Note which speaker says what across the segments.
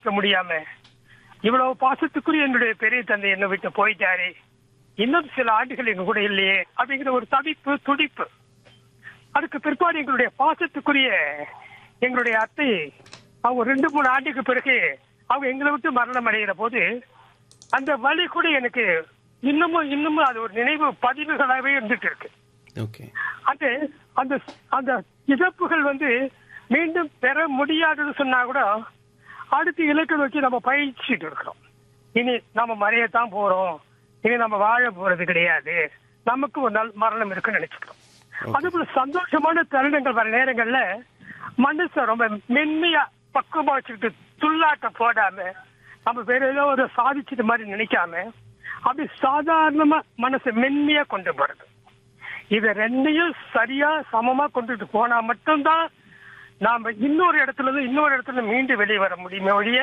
Speaker 1: இருக்க முடியாம இவ்வளவு பாசத்துக்குரிய என்னுடைய பெரிய தந்தை என்னை விட்டு போயிட்டாரு இன்னும் சில ஆண்டுகள் எங்க கூட இல்லையே அப்படிங்கிற ஒரு தவிப்பு துடிப்பு அதுக்கு பிற்பாடு எங்களுடைய பாசத்துக்குரிய எங்களுடைய அத்தை அவங்க ரெண்டு மூணு ஆண்டுக்கு பிறகு அவங்க எங்களை விட்டு மரணம் அடைகிற போது அந்த வழி கூட எனக்கு இன்னமும் இன்னமும் அது ஒரு நினைவு பதிவுகளாகவே இருந்துட்டு இருக்கு
Speaker 2: ஓகே
Speaker 1: அது அந்த அந்த இழப்புகள் வந்து மீண்டும் பெற முடியாதுன்னு சொன்னா கூட அடுத்த இலக்கை நோக்கி நம்ம பயிற்சிட்டு இருக்கிறோம் இனி நம்ம மறையத்தான் போறோம் இனி நம்ம வாழ போறது கிடையாது நமக்கு ஒரு நாள் மரணம் இருக்குன்னு நினைச்சுக்கிறோம் அதே போல சந்தோஷமான தருணங்கள் வர நேரங்கள்ல மனசை ரொம்ப மென்மையா பக்குவமா வச்சுக்கிட்டு துள்ளாட்டம் போடாம நம்ம வேற ஏதோ ஒரு சாதிச்சது மாதிரி நினைக்காம அப்படி சாதாரணமா மனசை மென்மையா கொண்டு போறது இத ரெண்டையும் சரியா சமமா கொண்டுட்டு போனா மட்டும்தான் நாம இன்னொரு இடத்துல இருந்து இன்னொரு இடத்துல இருந்து மீண்டு வெளியே வர முடியுமே ஒழிய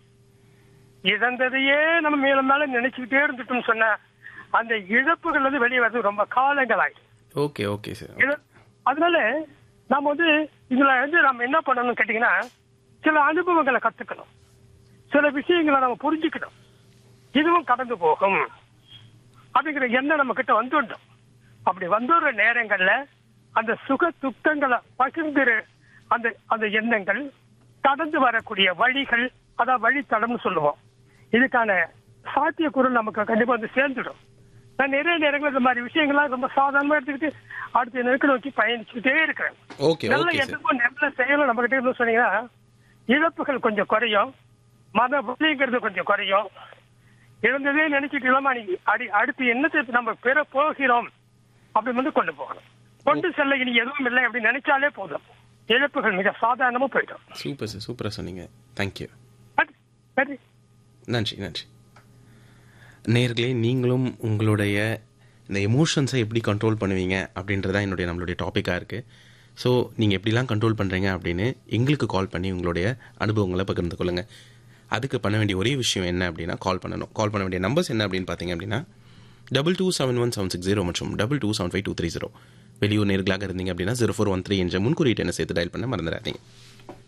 Speaker 1: இழந்ததையே நம்ம மேல மேல நினைச்சுக்கிட்டே இருந்துட்டோம்னு சொன்னா அந்த இழப்புகள் வந்து வெளியே வர்றது ரொம்ப காலங்கள் ஆயிடும்
Speaker 2: ஓகே ஓகே சார்
Speaker 1: இது- அதனால நாம வந்து இதுல வந்து நம்ம என்ன பண்ணணும்னு கேட்டீங்கன்னா சில அனுபவங்களை கத்துக்கணும் சில விஷயங்களை நம்ம புரிஞ்சுக்கணும் இதுவும் கடந்து போகும் அப்படிங்கிற எண்ணம் நம்ம கிட்ட வந்துடும் அப்படி வந்துடுற நேரங்கள்ல அந்த சுக துக்கங்களை பகிர்ந்துற அந்த அந்த எண்ணங்கள் கடந்து வரக்கூடிய வழிகள் அதான் வழித்தடம்னு சொல்லுவோம் இதுக்கான சாத்தியக்கூறு நமக்கு கண்டிப்பா வந்து சேர்ந்துடும் நான் நிறைய நேரங்கள் இந்த மாதிரி விஷயங்கள்லாம் ரொம்ப சாதாரணமா எடுத்துக்கிட்டு அடுத்த நெருக்க நோக்கி பயணிச்சுக்கிட்டே இருக்கிறேன்
Speaker 2: ஓகே
Speaker 1: நல்ல
Speaker 2: ஓகே சார்
Speaker 1: எண்ணமும் நல்ல செயலும் நம்ம கிட்ட இருந்து சொன்னீங்கன்னா இழப்புகள் கொஞ்சம் குறையும் மன வலிங்கிறது கொஞ்சம் குறையும் இழந்ததே நினைச்சிட்டு இல்லாம அன்னைக்கு அடி அடுத்து என்னத்தை நம்ம பெற போகிறோம் அப்படின்னு வந்து கொண்டு போகணும் கொண்டு செல்ல இனி எதுவும் இல்லை அப்படின்னு நினைச்சாலே போதும் இழப்புகள் மிக சாதாரணமா போயிடும்
Speaker 2: சூப்பர் சார் சூப்பராக சொன்னீங்க தேங்க்யூ
Speaker 1: நன்றி. நன்றி
Speaker 2: நன்றி நன்றி நேர்களே நீங்களும் உங்களுடைய இந்த எமோஷன்ஸை எப்படி கண்ட்ரோல் பண்ணுவீங்க அப்படின்றதான் என்னுடைய நம்மளுடைய டாப்பிக்காக இருக்குது ஸோ நீங்கள் எப்படிலாம் கண்ட்ரோல் பண்ணுறீங்க அப்படின்னு எங்களுக்கு கால் பண்ணி உங்களுடைய அனுபவங்களை பகிர்ந்து கொள்ளுங்கள் அதுக்கு பண்ண வேண்டிய ஒரே விஷயம் என்ன அப்படின்னா கால் பண்ணணும் கால் பண்ண வேண்டிய நம்பர்ஸ் என்ன அப்படின்னு பார்த்தீங்க அப்படின்னா double two seven one seven six zero மற்றும் double two seven five two three zero வெளியூர் நேர்களாக இருந்தீங்க அப்படின்னா ஜீரோ ஃபோர் ஒன் த்ரீ என்ற முன்குறியீட்டு என்ன சேர்த்து டயல் பண்ண மறந்துடாதீங்க